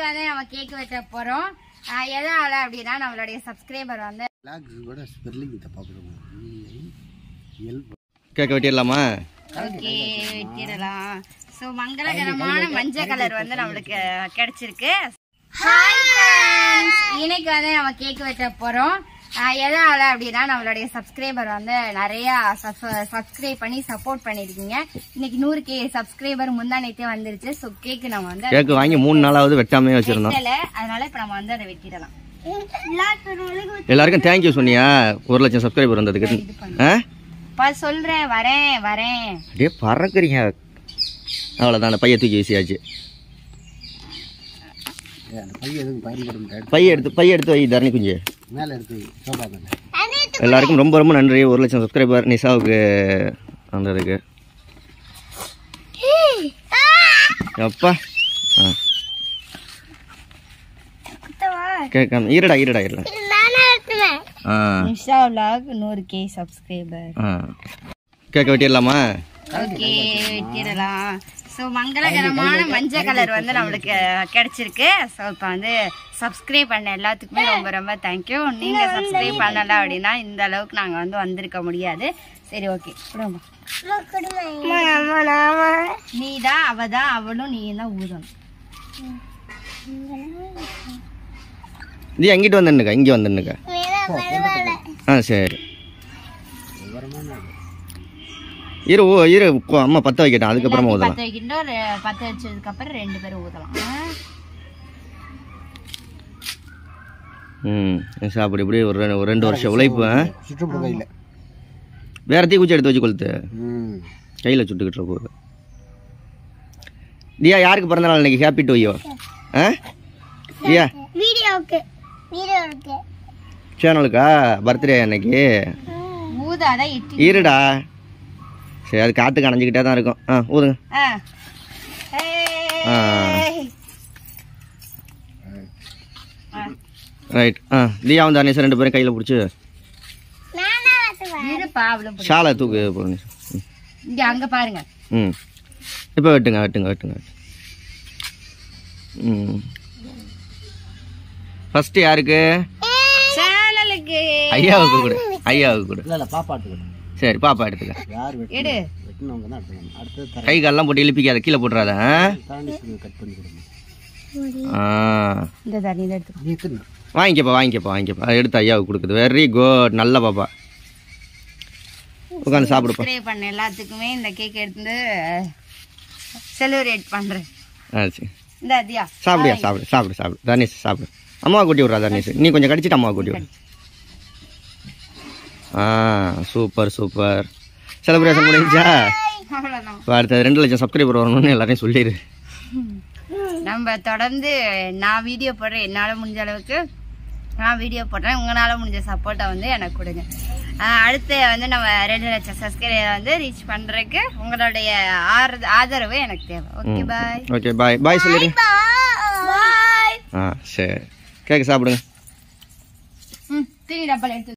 வந்து நம்ம கேக் வெட்ட போறோம் ஆஹ் எதனால அப்படின்னா நம்மளுடைய சப்ஸ்கிரைபர் வந்து லாக்ஸ் கூட ஸ்பெல்லிங் தப்பா போடுவோம் எல் கேட்க வெட்டிடலாமா ஓகே வெட்டிடலாம் ஸோ மங்களகரமான மஞ்சள் கலர் வந்து நம்மளுக்கு கிடைச்சிருக்கு ஹாய் இன்னைக்கு வந்து நம்ம கேக் வெட்ட போறோம் ஆஹ் எதனால அப்படின்னா நம்மளுடைய சப்ஸ்கிரைபர் வந்து நிறைய சப்ஸ்கிரைப் பண்ணி சப்போர்ட் பண்ணிருக்கீங்க இன்னைக்கு நூறு கே சப்ஸ்கிரைபர் முந்தானத்தே வந்துருச்சு ஸோ கேக் நம்ம வந்து கேக்கு வாங்கி மூணு நாளாவது வெட்டாமே வச்சிருந்தோம் வெட்டல அதனால இப்ப நம்ம வந்து அதை வெட்டிடலாம் எல்லாருக்கும் தேங்க்யூ சொன்னியா ஒரு லட்சம் சப்ஸ்கிரைபர் வந்ததுக்கு ஆ பா சொல்றேன் வரேன் வரேன் அப்படியே பறக்குறீங்க அவ்வளோதான் அந்த பைய தூக்கி வீசியாச்சு அந்த பையன் எதுவும் பயன்படும் பைய எடுத்து பைய எடுத்து வை தரணி குஞ்சு மேலே எடுத்து சோபா மேலே எல்லாருக்கும் ரொம்ப ரொம்ப நன்றி ஒரு லட்சம் சப்ஸ்கிரைபர் நிஷாவுக்கு வந்ததுக்கு அப்பா ஆ கேட்காம ஈரடா ஈரடா ஈரடா ஆ நிஷா vlog நூறு கே சப்ஸ்கிரைபர் ஆ கேட்க வெட்டிடலாமா ஓகே வெட்டிடலாம் ஸோ மங்களகரமான மஞ்சள் கலர் வந்து நம்மளுக்கு கிடைச்சிருக்கு ஸோ இப்போ வந்து சப்ஸ்கிரைப் பண்ண எல்லாத்துக்குமே ரொம்ப ரொம்ப தேங்க்யூ நீங்கள் சப்ஸ்கிரைப் பண்ணல அப்படின்னா இந்த அளவுக்கு நாங்கள் வந்து வந்திருக்க முடியாது சரி ஓகே நீ தான் அவ தான் அவளும் நீ தான் ஊதணும் இது எங்கிட்டு வந்துன்னுக்கா இங்கே வந்துன்னுக்கா ஆ சரி இரு ஓ இரு கொ- அம்மா பற்ற வைக்கட்டும் அதுக்கப்புறமா ஊதலாம் பத்து வைக்கிட்டோம் ரெ- பத்து வச்சதுக்கு அப்புறம் ரெண்டு பேரும் ஊதலாம் ஆ? ம் சாப்பிடு இப்படி ஒரு ரெண்டு- ஒரு ரெண்டு வருஷம் உழைப்பு ஆ? சுற்றுப்புற கையில் வேற தீ குச்சி எடுத்து வச்சு கொளுத்து ம் கையில் சுட்டுக்கிட்டு போகுது தியா யாருக்கு பிறந்த நாள் இன்னைக்கு ஹாப்பி டு யூ ஆ தியா சேனலுக்கா பர்த்டே அன்னைக்கு ஊதாதான் இட்டி இருடா சரி அது காற்றுக்கு அணைஞ்சிக்கிட்டே தான் இருக்கும் ஆ ஊதுங்க ஆ. ஆ. ஏய். ரைட் ஆ தியா வந்து அனேசா ரெண்டு பேரும் கையில் பிடிச்சி இருப்பா அவ்வளவு பிடி. ஷாலை தூக்கு போடுங்க ம். இங்க அங்க பாருங்க ம் இப்போ வெட்டுங்க வெட்டுங்க வெட்டுங்க ம் ஃபஸ்ட்டு யாருக்கு சேனலுக்கு ஐயாவுக்கு கொடு ஐயாவுக்கு கொடு இல்லை இல்லை பாப்பாட்டு கூட சரி பாப்பா எடுத்துக்க யார் வெட்டு எடு வெட்டினவங்க தான் எடுத்துக்கணும் அடுத்தது தர கை கால்லாம் போட்டு இழுப்பிக்காத கீழே போட்டுறாத ஆ? தாண்டி கட் பண்ணி கொடுங்க ஆ இந்த தண்ணி இதை எடுத்துக்கோ நீ எத்தனை வாங்கிக்கப்பா வாங்கிக்கப்பா வாங்கிக்கப்பா அதை எடுத்து ஐயாவுக்கு கொடுக்குது வெரி குட் நல்ல பாப்பா உட்காந்து சாப்பிடுப்பா ஸ்ப்ரே பண்ண எல்லாத்துக்குமே இந்த கேக் எடுத்து செலிப்ரேட் பண்றேன் ஆ சரி இந்த அதியா சாப்பிடுயா சாப்பிடு சாப்பிடு சாப்பிடு தனேஷ் சாப்பிடு அம்மாவை கூட்டி விட்றா தனேஷ் நீ கொஞ்சம் கடிச்சிட்டு அம்மாவை கூட்டி விடு ஆ சூப்பர் சூப்பர் செலிப்ரேஷன் முடிஞ்சா அவ்வளவுதான் இப்போ அடுத்த ரெண்டு லட்சம் சப்ஸ்கிரைபர் வரணும்னு எல்லாரையும் சொல்லிடு நம்ம தொடர்ந்து நான் வீடியோ போடுறேன் என்னால முடிஞ்ச அளவுக்கு நான் வீடியோ போடுறேன் உங்களால முடிஞ்ச சப்போர்ட்டை வந்து எனக்கு கொடுங்க ஆஹ் அடுத்து வந்து நம்ம ரெண்டு லட்சம் சப்ஸ்கிரைபர் வந்து ரீச் பண்றதுக்கு உங்களுடைய ஆறு- ஆதரவு எனக்கு தேவை ஓகே பாய் ஓகே பாய் பாய் சொல்லிடு பாய் ஆ சரி கேக்கு சாப்பிடுங்க ம் தீனி டப்பால எடுத்து